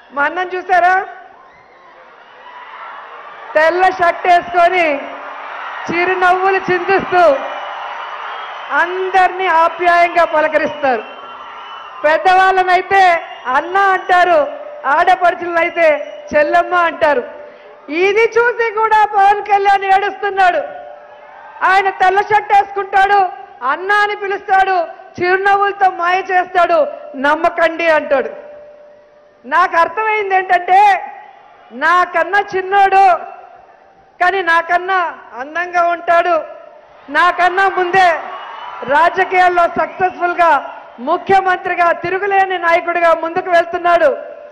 మా అన్నం చూసారా తెల్ల షర్ట్ వేసుకొని చిరునవ్వులు చిందిస్తూ అందరినీ ఆప్యాయంగా పలకరిస్తారు పెద్దవాళ్ళనైతే అన్న అంటారు ఆడపడుచులనైతే చెల్లమ్మ అంటారు ఇది చూసి కూడా పవన్ కళ్యాణ్ ఏడుస్తున్నాడు ఆయన తెల్ల షర్ట్ వేసుకుంటాడు అన్న అని పిలుస్తాడు చిరునవ్వులతో మాయ చేస్తాడు నమ్మకండి అంటాడు నాకు అర్థమైంది ఏంటంటే నాకన్నా చిన్నోడు కానీ నాకన్నా అందంగా ఉంటాడు నాకన్నా ముందే రాజకీయాల్లో సక్సెస్ఫుల్ గా ముఖ్యమంత్రిగా తిరుగులేని నాయకుడిగా ముందుకు వెళ్తున్నాడు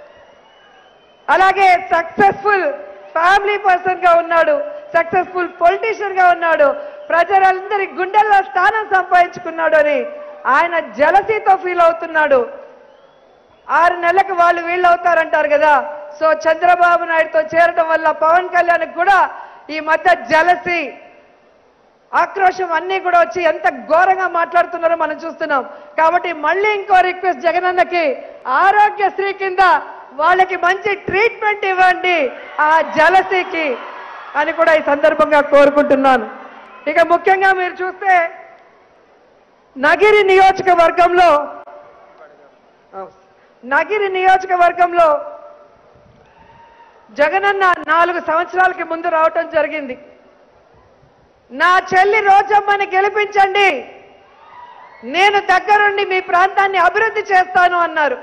అలాగే సక్సెస్ఫుల్ ఫ్యామిలీ పర్సన్ గా ఉన్నాడు సక్సెస్ఫుల్ పొలిటీషియన్ గా ఉన్నాడు ప్రజలందరి గుండెల్లో స్థానం సంపాదించుకున్నాడు అని ఆయన జలసీతో ఫీల్ అవుతున్నాడు ఆరు నెలలకు వాళ్ళు వీళ్ళు అవుతారంటారు కదా సో చంద్రబాబు నాయుడుతో చేరడం వల్ల పవన్ కళ్యాణ్ కూడా ఈ మధ్య జలసి ఆక్రోశం అన్నీ కూడా వచ్చి ఎంత ఘోరంగా మాట్లాడుతున్నారో మనం చూస్తున్నాం కాబట్టి మళ్ళీ ఇంకో రిక్వెస్ట్ జగనన్నకి ఆరోగ్యశ్రీ కింద వాళ్ళకి మంచి ట్రీట్మెంట్ ఇవ్వండి ఆ జలసికి అని కూడా ఈ సందర్భంగా కోరుకుంటున్నాను ఇక ముఖ్యంగా మీరు చూస్తే నగిరి నియోజకవర్గంలో నగిరి నియోజకవర్గంలో జగనన్న నాలుగు సంవత్సరాలకి ముందు రావటం జరిగింది నా చెల్లి రోజమ్మని గెలిపించండి నేను దగ్గరుండి మీ ప్రాంతాన్ని అభివృద్ధి చేస్తాను అన్నారు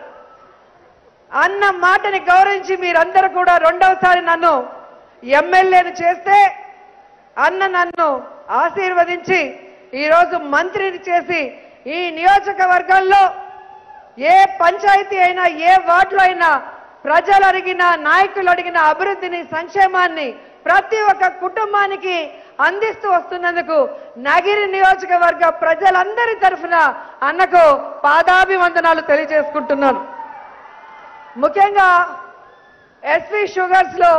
అన్న మాటని గౌరవించి మీరందరూ కూడా రెండవసారి నన్ను ఎమ్మెల్యేను చేస్తే అన్న నన్ను ఆశీర్వదించి ఈరోజు మంత్రిని చేసి ఈ నియోజకవర్గంలో ఏ పంచాయతీ అయినా ఏ వార్డులో అయినా ప్రజలు అడిగిన నాయకులు అడిగిన అభివృద్ధిని సంక్షేమాన్ని ప్రతి ఒక్క కుటుంబానికి అందిస్తూ వస్తున్నందుకు నగిరి నియోజకవర్గ ప్రజలందరి తరఫున అన్నకు పాదాభివందనాలు తెలియజేసుకుంటున్నాను ముఖ్యంగా ఎస్వి షుగర్స్ లో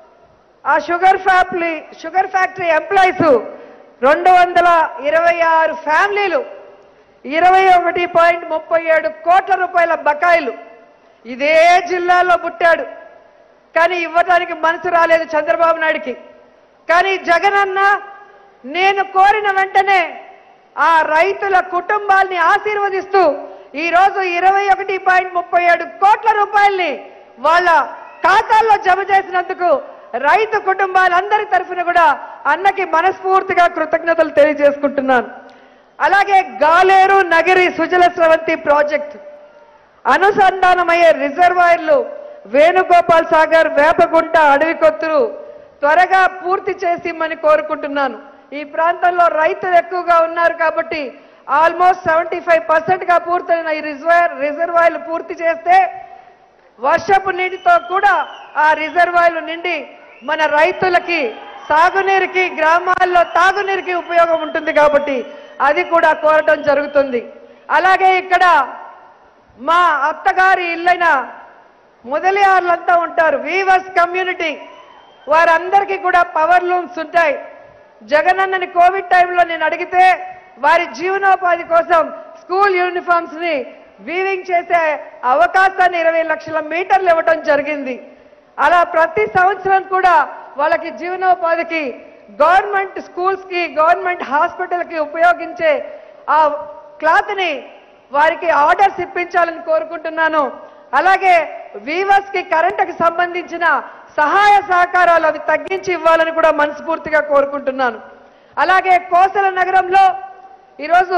ఆ sugar factory sugar factory employees రెండు వందల ఇరవై ఆరు ఫ్యామిలీలు ఇరవై ఒకటి పాయింట్ ముప్పై ఏడు కోట్ల రూపాయల బకాయిలు ఇదే జిల్లాలో పుట్టాడు కానీ ఇవ్వడానికి మనసు రాలేదు చంద్రబాబు నాయుడికి కానీ జగనన్న నేను కోరిన వెంటనే ఆ రైతుల కుటుంబాల్ని ఆశీర్వదిస్తూ ఈ రోజు ఇరవై ఒకటి పాయింట్ ముప్పై ఏడు కోట్ల రూపాయల్ని వాళ్ళ ఖాతాల్లో జమ చేసినందుకు రైతు కుటుంబాలందరి తరఫున కూడా అన్నకి మనస్ఫూర్తిగా కృతజ్ఞతలు తెలియజేసుకుంటున్నాను అలాగే గాలేరు నగిరి సుజల స్రవంతి ప్రాజెక్ట్ అనుసంధానమయ్యే రిజర్వాయర్లు వేణుగోపాల్ సాగర్ వేపగుంట అడవికొత్తురు త్వరగా పూర్తి చేసిమ్మని కోరుకుంటున్నాను ఈ ప్రాంతంలో రైతులు ఎక్కువగా ఉన్నారు కాబట్టి ఆల్మోస్ట్ సెవెంటీ ఫైవ్ పర్సెంట్ గా పూర్తయిన ఈ రిజర్వాయర్ రిజర్వాయర్లు పూర్తి చేస్తే వర్షపు నీటితో కూడా ఆ రిజర్వాయర్లు నిండి మన రైతులకి సాగునీరుకి గ్రామాల్లో తాగునీరుకి ఉపయోగం ఉంటుంది కాబట్టి అది కూడా కోరటం జరుగుతుంది అలాగే ఇక్కడ మా అత్తగారి ఇల్లైన ముదలియార్లంతా ఉంటారు వీవర్స్ కమ్యూనిటీ వారందరికీ కూడా పవర్ లూమ్స్ ఉంటాయి జగనన్నని కోవిడ్ టైంలో నేను అడిగితే వారి జీవనోపాధి కోసం స్కూల్ యూనిఫామ్స్ ని వీవింగ్ చేసే అవకాశాన్ని ఇరవై లక్షల మీటర్లు ఇవ్వటం జరిగింది అలా ప్రతి సంవత్సరం కూడా వాళ్ళకి జీవనోపాధికి గవర్నమెంట్ స్కూల్స్ కి గవర్నమెంట్ హాస్పిటల్ కి ఉపయోగించే ఆ క్లాత్ ని వారికి ఆర్డర్స్ ఇప్పించాలని కోరుకుంటున్నాను అలాగే వీవర్స్ కి కరెంటుకి సంబంధించిన సహాయ సహకారాలు అవి తగ్గించి ఇవ్వాలని కూడా మనస్ఫూర్తిగా కోరుకుంటున్నాను అలాగే కోసల నగరంలో ఈరోజు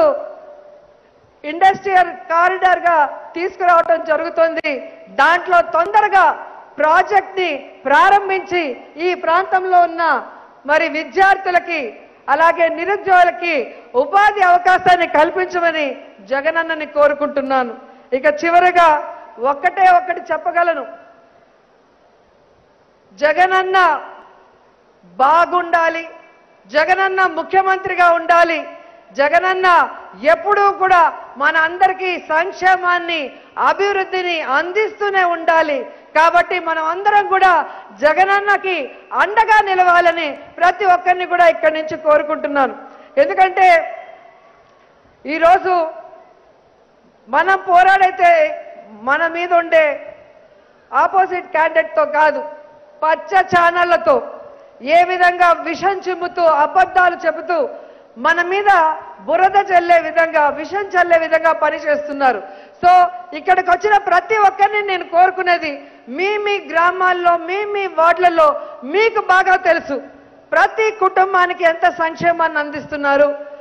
ఇండస్ట్రియల్ కారిడార్ గా తీసుకురావటం జరుగుతుంది దాంట్లో తొందరగా ప్రాజెక్ట్ ని ప్రారంభించి ఈ ప్రాంతంలో ఉన్న మరి విద్యార్థులకి అలాగే నిరుద్యోగులకి ఉపాధి అవకాశాన్ని కల్పించమని జగనన్నని కోరుకుంటున్నాను ఇక చివరగా ఒక్కటే ఒక్కటి చెప్పగలను జగనన్న బాగుండాలి జగనన్న ముఖ్యమంత్రిగా ఉండాలి జగనన్న ఎప్పుడూ కూడా మన అందరికీ సంక్షేమాన్ని అభివృద్ధిని అందిస్తూనే ఉండాలి కాబట్టి మనం అందరం కూడా జగనన్నకి అండగా నిలవాలని ప్రతి ఒక్కరిని కూడా ఇక్కడి నుంచి కోరుకుంటున్నాను ఎందుకంటే ఈరోజు మనం పోరాడైతే మన మీద ఉండే ఆపోజిట్ క్యాండిడేట్తో కాదు పచ్చ ఛానళ్లతో ఏ విధంగా విషం చిమ్ముతూ అబద్ధాలు చెబుతూ మన మీద బురద చల్లే విధంగా విషం చల్లే విధంగా పనిచేస్తున్నారు సో ఇక్కడికి వచ్చిన ప్రతి ఒక్కరిని నేను కోరుకునేది మీ మీ గ్రామాల్లో మీ మీ వార్డులలో మీకు బాగా తెలుసు ప్రతి కుటుంబానికి ఎంత సంక్షేమాన్ని అందిస్తున్నారు